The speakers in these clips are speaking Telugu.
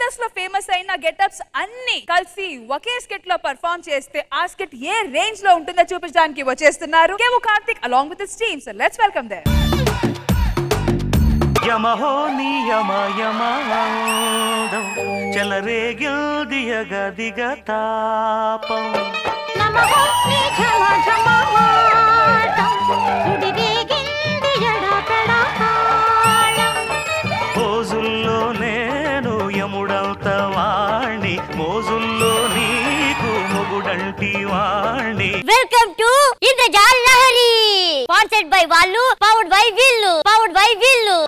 జబర్దస్త్ లో ఫేమస్ అయిన గెటప్స్ అన్ని కలిసి ఒకే స్కెట్ లో పర్ఫామ్ చేస్తే ఆ స్కెట్ ఏ రేంజ్ లో ఉంటుందో చూపించడానికి వచ్చేస్తున్నారు కేము Karthik along with team so let's welcome there యమహో నియమయమాదం చెలరేగిల్దియగ దిగ తాపం రోజుల్లో నేను యముడంత వాణ్ణి మోజుల్లో నీకు మొగుడంటి వాణ్ణి welcome to Indrajaal Lahari sponsored by వాళ్ళు పవర్డ్ బై వీళ్ళు పవర్డ్ బై వీళ్ళు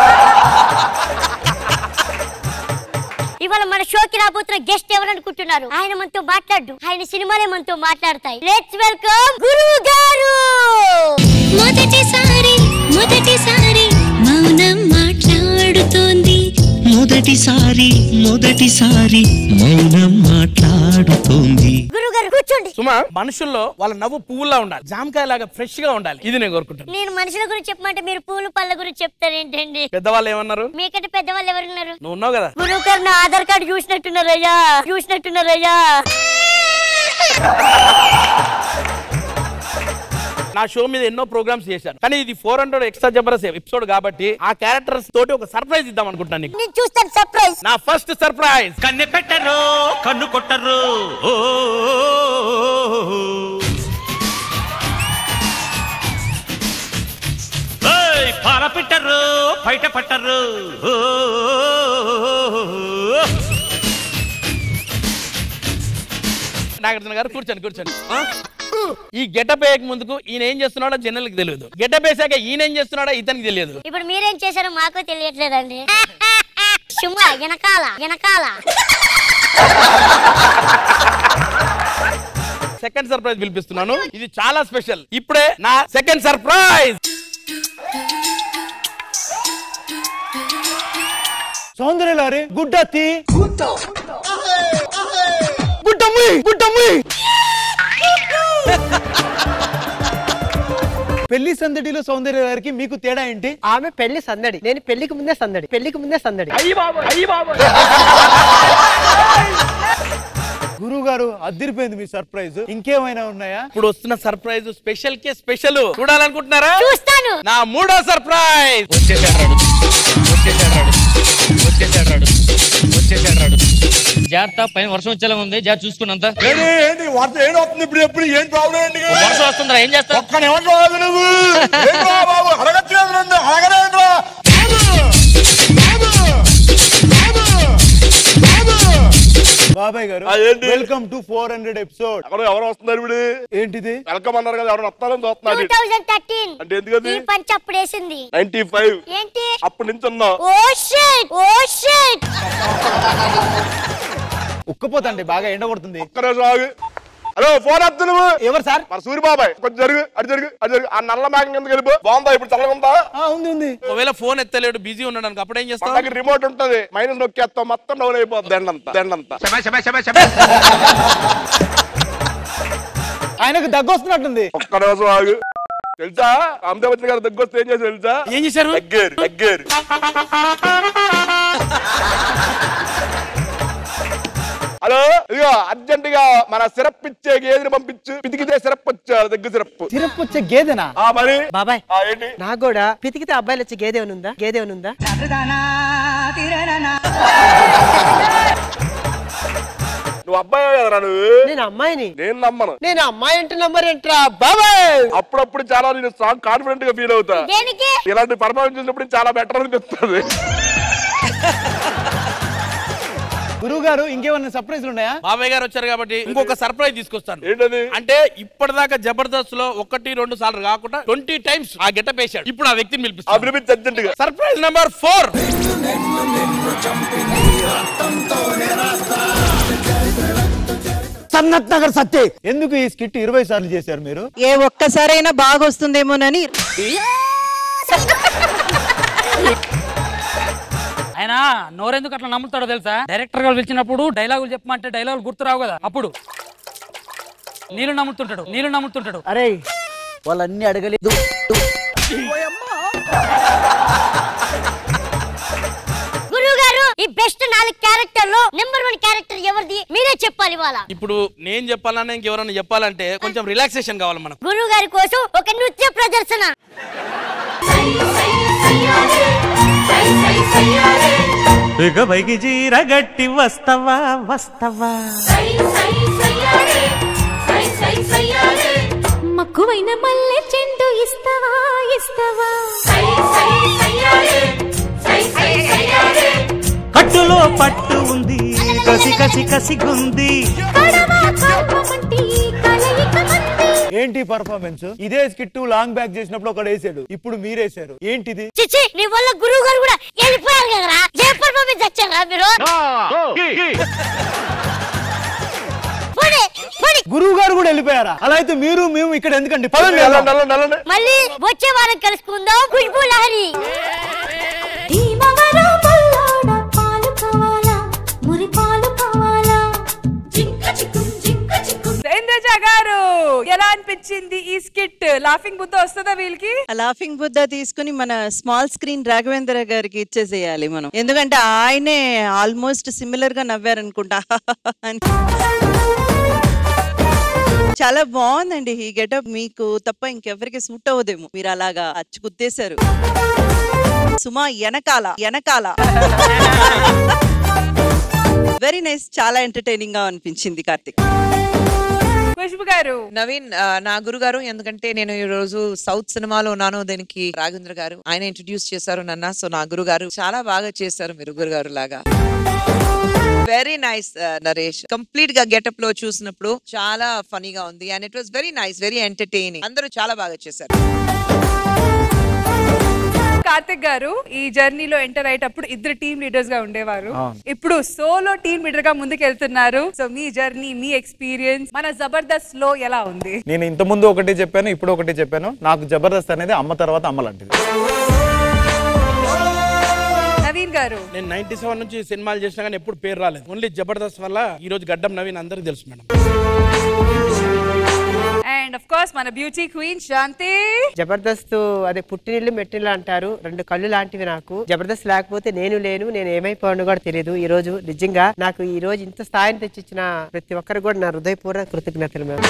ఇవాళ మన షోకి రాబోతున్న గెస్ట్ ఎవరు అనుకుంటున్నారు ఆయన మనతో మాట్లాడు ఆయన సినిమాలే మనతో మాట్లాడతాయి లెట్స్ వెల్కమ్ గురువు గారు మొదటిసారి మొదటిసారి మౌనం మాట్లాడుతోంది మొదటిసారి మొదటిసారి మౌనం మాట్లాడుతోంది గురువు గారు కూర్చోండి సుమా మనుషుల్లో వాళ్ళ నవ్వు పువ్వులా ఉండాలి జామకాయ లాగా ఫ్రెష్ గా ఉండాలి ఇది నేను కోరుకుంటాను నేను మనుషుల గురించి చెప్పమంటే మీరు పూలు పళ్ళ గురించి చెప్తారేంటండి పెద్దవాళ్ళు ఏమన్నారు మీకంటే పెద్దవాళ్ళు ఎవరున్నారు నువ్వు ఉన్నావు కదా గురువు గారు నా ఆధార్ కార్డు చూసినట్టున్నారయ్యా చూసినట్టున్నారయ్యా నా షో మీద ఎన్నో ప్రోగ్రామ్స్ చేశాను కానీ ఇది four hundred extra Jabardasth episode కాబట్టి ఆ క్యారెక్టర్స్ తోటి ఒక సర్ప్రైజ్ ఇద్దాం అనుకుంటున్నాను నీకు నేను చూస్తాను సర్ప్రైజ్ నా ఫస్ట్ సర్ప్రైజ్ కన్నె పెట్టరు కన్ను కొట్టరు ఓ ఏయ్, పాల పెట్టరు బయట పట్టరు ఓ నాగార్జున గారు కూర్చోండి కూర్చోండి ఆ? ఈ గెటప్ వేయక ముందుకు ఈయన ఏం చేస్తున్నాడో జనరల్కి తెలియదు గెటప్ వేసాక ఈయన ఏం చేస్తున్నాడో ఇతనికి తెలియదు ఇప్పుడు మీరేం చేశారో మాకు తెలియట్లేదండి సుమా వెనకాల వెనకాల సెకండ్ సర్ప్రైజ్ పిలిపిస్తున్నాను ఇది చాలా స్పెషల్ ఇప్పుడే నా సెకండ్ సర్ప్రైజ్ సౌందర్యలారి గుడ్డత్తి గుడ్డమ్మి గుడ్డమ్మి పెళ్లి సందడిలో సౌందర్య గారికి మీకు తేడా ఏంటి ఆమె పెళ్లి సందడి నేను పెళ్లికి ముందే సందడి పెళ్లికి ముందే సందడి గురువు గారు అదిరిపోయింది మీ సర్ప్రైజ్ ఇంకేమైనా ఉన్నాయా ఇప్పుడు వస్తున్న సర్ప్రైజ్ స్పెషల్ కే స్పెషల్ చూడాలనుకుంటున్నారా చూస్తాను నా మూడో సర్ప్రైజ్ జాగ్రత్త పైన వర్షం వచ్చేలా ఉంది జాగ్రత్త చూసుకున్నంత ఏంటి వార్త ఏంటి వస్తుంది ఇప్పుడు ఎప్పుడు ఏం ప్రాబ్లం ఏంటి వర్షం వస్తుందిరా ఏం చేస్తావు ఒక్క నిమిషం ఆగు నువ్వు ఏంట్రా బాబు అడగట్లేదు నన్ను అడగలేదురా బాబాయ్ గారు ఆ, ఏంటి? Welcome to four hundred episode అక్కడ ఎవరు వస్తున్నారు ఇప్పుడు ఏంటిది వెల్కమ్ అన్నారు కదా ఎవరు వస్తారని టూ చూస్తున్నారు థౌజండ్ థర్టీన్ అంటే ఎందుకది ఈ పంచ్ అప్పుడు వేసింది నైన్టీ ఫైవ్ ఏంటి అప్పటి నుంచి ఉన్నా ఓ షిట్ ఓ షిట్ ఉక్కపోతండి బాగా ఎండ కొడుతుంది ఒక్క రోజు ఆగు హలో ఫోన్ వద్దు నువ్వు ఎవరు సార్ మన సూర్యబాబాయ్ కొంచెం జరుగు అటు జరుగు అటు జరుగు ఆ నల్ల మేఘం కింద వెళ్ళిపో బాగుందా ఇప్పుడు చల్లగా ఉందా ఆ, ఉంది ఉంది ఒకవేళ ఫోన్ ఎత్తలేడు బిజీ ఉన్నాడు అనుకో అప్పుడు ఏం మన చేస్తావు దగ్గర రిమోట్ ఉంటది మైనస్ నొక్కేస్తాం మొత్తం డౌన్ అయిపోతుంది దండంతా దండంతా ఆయనకు దగ్గు వస్తున్నట్టుంది ఒక్క రోజు ఆగు తెలుసా అమితాబ్ బచ్చన్ గారు దగ్గర వస్తే ఏం చేశారు తెలుసా ఏం చేశారు దగ్గర దగ్గర హలో ఇదిగో అర్జెంట్ గా మన సిరప్ ఇచ్చే గేదెని పంపించు పితికితే సిరప్ వచ్చారు దగ్గర సిరప్ తిరుపు వచ్చే గేదెనా ఆ మరి బాబాయ్ ఆ ఏంటి నాకు కూడా పితికితే అబ్బాయిలు వచ్చి గేదే ఉందా గేదే ఉందా నువ్వు అబ్బాయి కదరా నువ్వు నేను అమ్మాయిని నేను నమ్మను నేను అమ్మాయి అంటే నంబర్ ఏంట్రా బాబాయ్ అప్పుడప్పుడు చాలా నేను స్ట్రాంగ్ కాన్ఫిడెంట్ గా ఫీల్ అవుతా దేనికి ఇలాంటి పర్ఫార్మెన్స్ చేసినప్పుడు చాలా బెటర్ అనిపిస్తుంది గురువు గారు ఇంకేమన్నా సర్ప్రైజ్లు ఉన్నాయా బాబాయ్ గారు వచ్చారు కాబట్టి ఇంకొక సర్ప్రైజ్ తీసుకొస్తాను ఏంటది అంటే ఇప్పటిదాకా జబర్దస్త్ లో ఒకటి రెండు సార్లు కాకుండా ట్వంటీ టైమ్స్ ఆ గెటప్ వేశాడు ఇప్పుడు ఆ వ్యక్తిని ఆ పిలిపిస్తాను పిలిపించి అర్జెంట్ గా surprise number four Sanath Nagar సత్తే ఎందుకు ఈ స్కిట్ ఇరవై సార్లు చేశారు మీరు ఏ ఒక్కసారైనా బాగా వస్తుందేమోనని ఆయన నోరెందుకు అట్లా నమ్ముతాడో తెలుసా డైరెక్టర్ గారు పిలిచినప్పుడు డైలాగులు చెప్పమంటే డైలాగులు గుర్తురావు కదా అప్పుడు నీళ్ళు నమ్ముతుంటాడు నీళ్ళు నమ్ముతుంటాడు అరే వాళ్ళన్నీ అడగలేదు గురువు గారు ఈ బెస్ట్ నాలుగు క్యారెక్టర్ లో నెంబర్ వన్ క్యారెక్టర్ ఎవరిది మీరే చెప్పాలి ఇవాళ ఇప్పుడు నేను చెప్పాలన్నా ఇంకెవరైనా చెప్పాలంటే కొంచెం రిలాక్సేషన్ కావాలి మనకు గురువు గారి కోసం ఒక నృత్య ప్రదర్శన బిగబైకి జీరగట్టి వస్తవా వస్తవా మక్కువైన మల్లె చెండు ఇస్తవా ఇస్తవా కట్టులో పట్టు ఉంది కసి కసి కసిగుంది కడవా కల్పమంటి కలయిక మంది ఏంటి పర్ఫార్మెన్స్ ఇదే స్కిట్ లాంగ్ బ్యాక్ చేసినప్పుడు ఒకడు వేసాడు ఇప్పుడు మీరేసారు ఏంటిది చిచి నీ వల్ల గురువు గారు కూడా వెళ్ళిపోయారు కదరా ఏ పర్ఫార్మెన్స్ వచ్చారా మీరు పోనీ, పోనీ. గురువు గారు కూడా వెళ్ళిపోయారా అలా అయితే మీరు మేము ఇక్కడ ఎందుకండి పదండి వెళ్దాం. మళ్ళీ వచ్చే వారం కలుసుకుందాం ఖుష్బు లహరి భీమవరం బల్లాడ పాలు కావాలా మురి పాలు కావాలా జింక చిక్కుం జింక చిక్కుం ఇంద్రజ గారు ఎలా అనిపించింది ఈ స్కిట్ లాఫింగ్ బుద్ధ వస్తుందా వీళ్ళకి లాఫింగ్ బుద్ధ తీసుకుని మన స్మాల్ స్క్రీన్ రాఘవేంద్ర గారికి ఇచ్చేసేయాలి మనం ఎందుకంటే ఆయనే ఆల్మోస్ట్ సిమిలర్ గా నవ్వారనుకుంటా అని. చాలా బాగుందండి ఈ గెటప్ మీకు తప్ప ఇంకెవరికి సూట్ అవ్వదేమో మీరు అలాగా అచ్చు గుద్దేశారు సుమా వెనకాల వెనకాల వెరీ నైస్ చాలా ఎంటర్టైనింగ్ గా అనిపించింది కార్తిక్ ఖుష్బు గారు నవీన్ ఆ, నా గురుగారు ఎందుకంటే నేను ఈ రోజు సౌత్ సినిమాలో ఉన్నాను దీనికి రాఘవేంద్ర గారు ఆయన ఇంట్రడ్యూస్ చేశారు నన్న సో నా గురుగారు చాలా బాగా చేశారు మీరు గురుగారు లాగా వెరీ నైస్ నరేష్ కంప్లీట్ గా గెటప్ లో చూసినప్పుడు చాలా ఫనీగా ఉంది and it was very nice very entertaining అందరూ చాలా బాగా చేశారు కార్తిక్ గారు ఈ జర్నీలో ఎంటర్ అయ్యేటప్పుడు ఇద్దరు టీమ్ లీడర్స్ గా ఉండేవారు అవును. ఇప్పుడు సోలో టీమ్ లీడర్ గా ముందుకు వెళ్తున్నారు సో మీ జర్నీ మీ ఎక్స్పీరియన్స్ మన జబర్దస్త్ లో ఎలా ఉంది నేను ఇంత ముందు ఒకటి చెప్పాను ఇప్పుడు ఒకటి చెప్పాను నాకు జబర్దస్త్ అనేది అమ్మ తర్వాత అమ్మ లాంటిది నవీన్ గారు నేను నైన్టీ సెవెన్ నుంచి సినిమాలు చేసినా కానీ ఎప్పుడు పేరు రాలేదు ఓన్లీ జబర్దస్త్ వల్ల ఈ రోజు గడ్డం నవీన్ అందరికి తెలుసు మేడం అండ్ అఫ్ కోర్స్ మన బ్యూటీ క్వీన్ శాంతి జబర్దస్త్ అదే పుట్టినిల్లు మెట్టిల్లు అంటారు రెండు కళ్ళు లాంటివి నాకు జబర్దస్త్ లేకపోతే నేను లేను నేను ఏమైపోయాను కూడా తెలియదు ఈ రోజు నిజంగా నాకు ఈ రోజు ఇంత స్థాయిని తెచ్చిచ్చిన ప్రతి ఒక్కరు కూడా నా హృదయపూర్వక కృతజ్ఞతలు మేము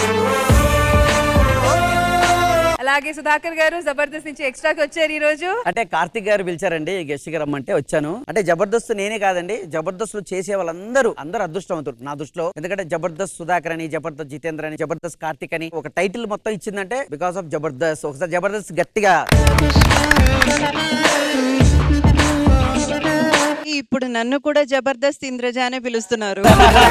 అలాగే సుధాకర్ గారు జబర్దస్త్ నుంచి ఎక్స్ట్రాకి వచ్చారు ఈ రోజు అంటే కార్తిక్ గారు పిలిచారండి గెస్ట్ గా రమ్మంటే వచ్చాను అంటే జబర్దస్త్ నేనే కాదండి జబర్దస్త్ లో చేసే వాళ్ళందరూ అందరూ అదృష్టవంతులు నా దృష్టిలో ఎందుకంటే జబర్దస్త్ సుధాకర్ అని జబర్దస్త్ జితేంద్ర అని జబర్దస్త్ కార్తిక్ అని ఒక టైటిల్ మొత్తం ఇచ్చిందంటే బికాస్ ఆఫ్ జబర్దస్త్ ఒకసారి జబర్దస్త్ గట్టిగా ఇప్పుడు నన్ను కూడా జబర్దస్త్ ఇంద్రజ అనే పిలుస్తున్నారు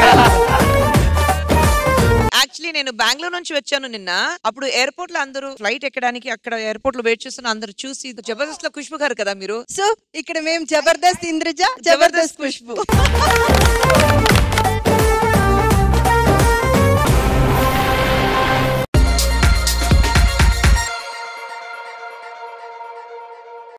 యాక్చువల్లీ నేను బెంగళూరు నుంచి వచ్చాను నిన్న అప్పుడు ఎయిర్పోర్ట్ లో అందరూ ఫ్లైట్ ఎక్కడానికి అక్కడ ఎయిర్పోర్ట్ లో వెయిట్ చేస్తున్న అందరూ చూసి జబర్దస్త్ లో ఖుష్బు గారు కదా మీరు సో ఇక్కడ మేము జబర్దస్త్ ఇంద్రజ జబర్దస్త్ ఖుష్బు